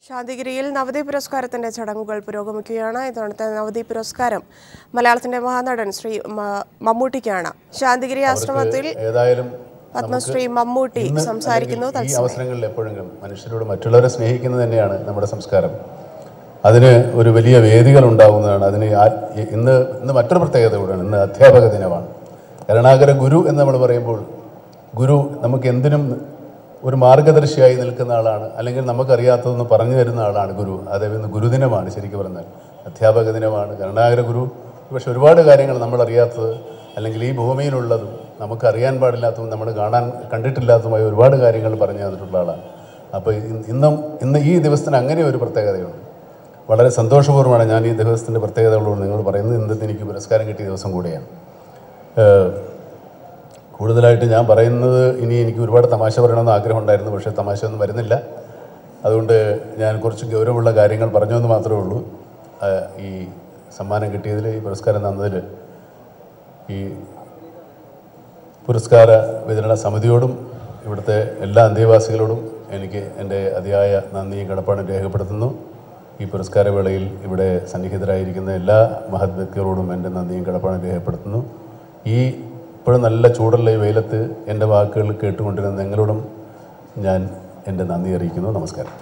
ശാന്തിഗിരിയിൽ നവതി പുരസ്കാരത്തിന്റെ ചടങ്ങുകൾ പുരോഗമിക്കുകയാണ് ഇത്തവണത്തെ നവതി പുരസ്കാരം മലയാളത്തിന്റെ മഹാനടൻ ശ്രീ മ- മമ്മൂട്ടിക്കാണ് ശാന്തിഗിരി ആശ്രമത്തിൽ ഏതായാലും പത്മശ്രീ മമ്മൂട്ടി ഇന്ന് സംസാരിക്കുന്നു അല്ലെങ്കിൽ ഈ തത്സമയം അവസരങ്ങളിൽ എപ്പോഴെങ്കിലും മനുഷ്യരോട് മറ്റുള്ളവരെ സ്നേഹിക്കുന്നത് തന്നെയാണ് നമ്മുടെ സംസ്കാരം അതിന് ഒരു വലിയ വേദികൾ ഉണ്ടാകുന്നതാണ് അതിന് ആ- ഇന്ന് ഇന്ന് മറ്റൊരു പ്രത്യേകത കൂടെയാണ് ഇന്ന് അധ്യാപക ദിനമാണ് കരുണാകര ഗുരു എന്ന് നമ്മൾ പറയുമ്പോൾ ഗുരു നമുക്ക് എന്തിനും ഒരു മാർഗദർശിയായി നിൽക്കുന്ന ആളാണ് അല്ലെങ്കിൽ നമുക്കറിയാത്തതെന്ന് പറഞ്ഞു തരുന്ന ആളാണ് ഗുരു അതായത് ഇന്ന് ഗുരുദിനമാണ് ശരിക്കും പറഞ്ഞാൽ അധ്യാപക ദിനമാണ് കരുണാകര ഗുരു പക്ഷെ ഒരുപാട് കാര്യങ്ങൾ നമ്മൾ അറിയാത്തത് അല്ലെങ്കിൽ ഈ ഭൂമിയിലുള്ളതും നമുക്ക് അറിയാൻ പാടില്ലാത്തതും നമ്മൾ കാണാൻ കണ്ടിട്ടില്ലാത്തതുമായ ഒരുപാട് കാര്യങ്ങൾ പറഞ്ഞു തന്നിട്ടുള്ള ആളാണ് അപ്പോൾ ഇ- ഇന്നും ഇന്ന് ഈ ദിവസത്തിന് അങ്ങനെ ഒരു പ്രത്യേകതയുണ്ട് വളരെ സന്തോഷപൂർവ്വമാണ് ഞാൻ ഈ ദിവസത്തിൻ്റെ പ്രത്യേകതകളോട് നിങ്ങൾ പറയുന്നത് ഇന്നത്തെ എനിക്ക് പുരസ്കാരം കിട്ടിയ ദിവസം കൂടിയാണ് ഏഹ് കൂടുതലായിട്ട് ഞാൻ പറയുന്നത് ഇനി എനിക്ക് ഒരുപാട് തമാശ പറയണമെന്ന് ആഗ്രഹമുണ്ടായിരുന്നു പക്ഷേ തമാശ ഒന്നും വരുന്നില്ല അതുകൊണ്ട് ഞാൻ കുറച്ച് ഗൗരവമുള്ള കാര്യങ്ങൾ പറഞ്ഞു എന്ന് മാത്രമേ ഉള്ളൂ ആഹ് ഈ സമ്മാനം കിട്ടിയതിൽ ഈ പുരസ്കാരം തന്നതിൽ ഈ പുരസ്കാര വിതരണ സമിതിയോടും ഇവിടുത്തെ എല്ലാ അന്തേവാസികളോടും എനിക്ക് എൻ്റെ അതിയായ നന്ദിയും കടപ്പാടും രേഖപ്പെടുത്തുന്നു ഈ പുരസ്കാര വേളയിൽ ഇവിടെ സന്നിഹിതരായിരിക്കുന്ന എല്ലാ മഹത് വ്യക്തികളോടും എൻ്റെ നന്ദിയും കടപ്പാടും രേഖപ്പെടുത്തുന്നു ഈ ഇപ്പോഴും നല്ല ചൂടുള്ള ഈ വെയിലത്ത് എൻ്റെ വാക്കുകൾ കേട്ടുകൊണ്ടിരുന്ന നിങ്ങളോടും ഞാൻ എൻ്റെ നന്ദി അറിയിക്കുന്നു നമസ്കാരം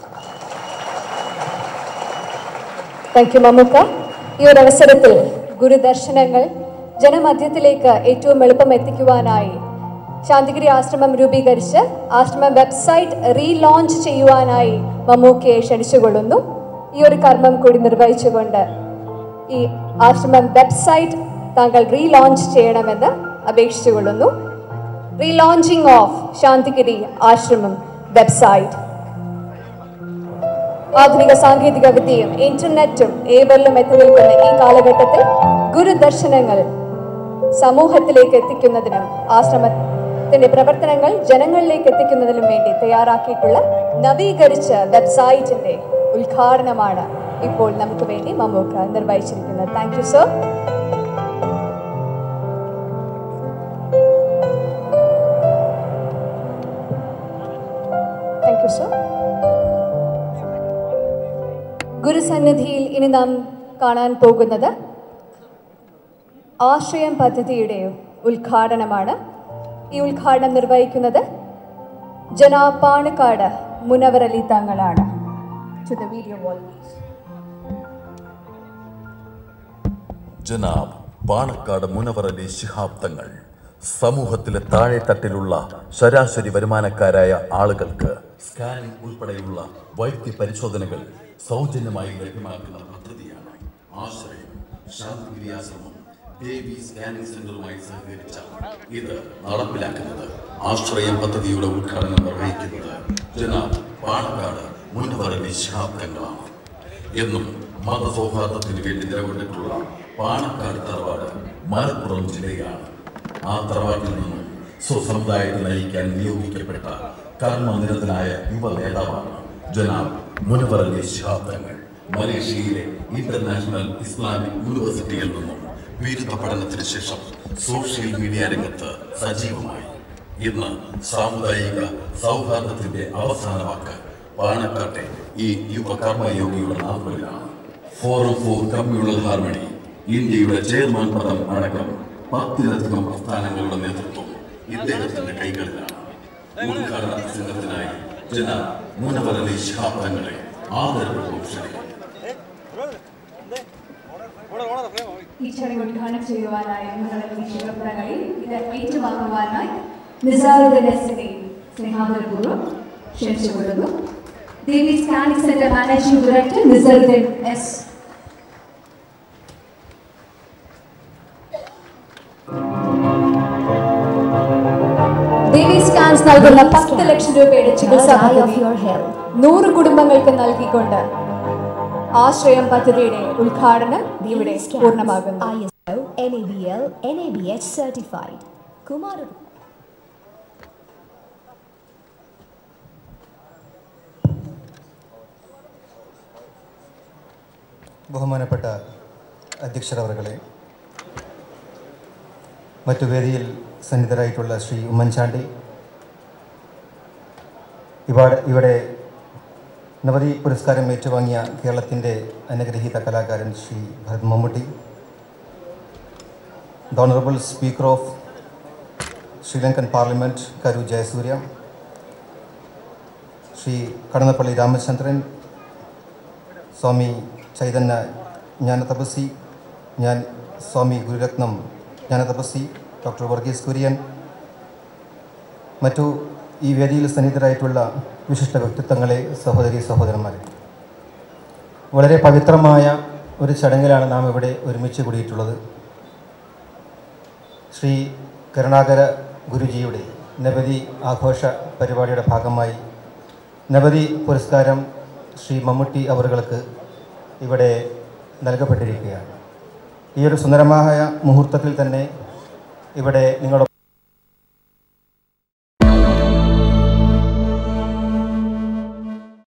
താങ്ക് യു മമ്മൂക്ക ഈ ഒരു അവസരത്തിൽ ഗുരുദർശനങ്ങൾ ജനമധ്യത്തിലേക്ക് ഏറ്റവും എളുപ്പം എത്തിക്കുവാനായി ശാന്തിഗിരി ആശ്രമം രൂപീകരിച്ച് ആശ്രമം വെബ്സൈറ്റ് റീലോഞ്ച് ചെയ്യുവാനായി മമ്മൂക്കയെ ക്ഷണിച്ചുകൊള്ളുന്നു ഈ ഒരു കർമ്മം കൂടി നിർവഹിച്ചുകൊണ്ട് ഈ ആശ്രമം വെബ്സൈറ്റ് താങ്കൾ റീലോഞ്ച് ചെയ്യണമെന്ന് അപേക്ഷിച്ചുകൊള്ളുന്നു റീലോഞ്ചിങ് ഓഫ് ശാന്തിഗിരി ആശ്രമം വെബ്സൈറ്റ് ആധുനിക സാങ്കേതിക വിദ്യയും ഇന്റർനെറ്റും ഏവരിലും എത്തി നിൽക്കുന്ന ഈ കാലഘട്ടത്തിൽ ഗുരുദർശനങ്ങൾ സമൂഹത്തിലേക്ക് എത്തിക്കുന്നതിനും ആശ്രമത്തിന്റെ പ്രവർത്തനങ്ങൾ ജനങ്ങളിലേക്ക് എത്തിക്കുന്നതിനും വേണ്ടി തയ്യാറാക്കിയിട്ടുള്ള നവീകരിച്ച വെബ്സൈറ്റിന്റെ ഉദ്ഘാടനമാണ് ഇപ്പോൾ നമുക്ക് വേണ്ടി മമ്മൂക്ക നിർവഹിച്ചിരിക്കുന്നത് thank you sir thank you sir ഗുരുസന്നിധിയിൽ ഇനി നാം കാണാൻ പോകുന്നത് ആശ്രയം പദ്ധതിയുടെ ഉദ്ഘാടനമാണ് ഈ ഉദ്ഘാടനം നിർവഹിക്കുന്നത് ജനാ പാണക്കാട് മുനവർ അലി തങ്ങളാണ് to the video wall please Janab Panakkad Munavvarali Shihab Thangal സമൂഹത്തിലെ താഴെത്തട്ടിലുള്ള ശരാശരി വരുമാനക്കാരായ ആളുകൾക്ക് സ്കാനിംഗ് ഉൾപ്പെടെയുള്ള വൈദ്യ പരിശോധനകൾ സൗജന്യമായി ലഭ്യമാക്കുന്ന പദ്ധതിയാണ് ആശ്രയം ശാന്തിഗിരി ആശ്രമം ദേവി സ്കാനിംഗ് സെന്ററുമായി സഹകരിച്ച ഇത് നടപ്പിലാക്കുന്നത് ആശ്രയം പദ്ധതിയുടെ ഉദ്ഘാടനം നിർവഹിക്കുന്നത് ജനാബ് പാണക്കാട് മുനവറലി ശിഹാബ് തങ്ങളാണ് എന്നും മതസൗഹാർദ്ദത്തിന് വേണ്ടി നിലകൊണ്ടിട്ടുള്ള പാണക്കാട് തറവാട് മലപ്പുറം ജില്ലയാണ് ആ തറവാട്ടിൽ നിന്നും സ്വസമുദായത്തെ നയിക്കാൻ നിയോഗിക്കപ്പെട്ട കർമ്മനിരതനായ യുവ നേതാവാണ് ജനാബ് മുനവർ അലി ശാബ്ദങ്ങൾ മലേഷ്യയിലെ ഇന്റർനാഷണൽ ഇസ്ലാമിക് യൂണിവേഴ്സിറ്റിയിൽ നിന്നും ബിരുദ പഠനത്തിന് ശേഷം സോഷ്യൽ മീഡിയ രംഗത്ത് സജീവമായി ഇന്ന് സാമുദായിക സൗഹാർദ്ദത്തിന്റെ അവസാന വാക്ക് പാണക്കാട്ടെ ഈ യുവ കർമ്മയോഗിയുടെ നാമങ്ങളിലാണ് ഫോറം ഫോർ കമ്മ്യൂണൽ ഹാർമണി ഇന്ത്യയുടെ ചെയർമാൻ പദം അടക്കം പത്തിലധികം പ്രസ്ഥാനങ്ങളുടെ നേതൃത്വം ഇദ്ദേഹത്തിന്റെ കൈകളിലാണ് ഉദ്ഘാടന പ്രസംഗത്തിനായി ജന മുനവരലി ശാബ്ദങ്ങളെ ആദരപൂർവ്വം ക്ഷണിക്കുന്നു ഈ ചടങ്ങ് ഉദ്ഘാടനം ചെയ്യുവാനായി മുനവർ ശിവപ്രങ്ങളിൽ ഇത് ഏറ്റുവാങ്ങുവാനായി നിസാറുദ്ദീൻ എസിനെ സ്നേഹാദരപൂർവ്വം ക്ഷണിച്ചുകൊള്ളുന്നു Devi scanning centre managing director Nizaruddin S Devi scans നൽകുന്ന പത്ത് ലക്ഷം രൂപയുടെ ചികിത്സാ പദ്ധതി നൂറ് കുടുംബങ്ങൾക്ക് നൽകിക്കൊണ്ട് ആശ്രയം പദ്ധതിയുടെ ഉദ്ഘാടനം ഇവിടെ പൂർണ്ണമാകുന്നു ISO, NABL, NABH certified. Kumar ബഹുമാനപ്പെട്ട അധ്യക്ഷരവറുകളെ മറ്റു വേദിയിൽ സന്നിധരായിട്ടുള്ള ശ്രീ ഉമ്മൻചാണ്ടി ഇവിടെ ഇവിടെ നവതി പുരസ്കാരം ഏറ്റുവാങ്ങിയ കേരളത്തിൻ്റെ അനുഗ്രഹീത കലാകാരൻ Shri Bharath Mammootty the honourable speaker of Sri Lankan parliament Karu Jayasuriya Shri Kadannappally Ramachandran Swami Chaitanya Jnanathapasi ഞാൻ സ്വാമി ഗുരുരത്നം ജ്ഞാനതപസി ഡോക്ടർ വർഗീസ് കുര്യൻ മറ്റു ഈ വേദിയിൽ സന്നിധരായിട്ടുള്ള വിശിഷ്ട വ്യക്തിത്വങ്ങളെ സഹോദരി സഹോദരന്മാരെ വളരെ പവിത്രമായ ഒരു ചടങ്ങിലാണ് നാം ഇവിടെ ഒരുമിച്ച് കൂടിയിട്ടുള്ളത് ശ്രീ കരുണാകര ഗുരുജിയുടെ നവതി ആഘോഷ പരിപാടിയുടെ ഭാഗമായി നവതി പുരസ്കാരം ശ്രീ മമ്മൂട്ടി അവറുകൾക്ക് ഇവിടെ നൽകപ്പെട്ടിരിക്കുകയാണ് ഈ ഒരു സുന്ദരമായ മുഹൂർത്തത്തിൽ തന്നെ ഇവിടെ നിങ്ങളുടെ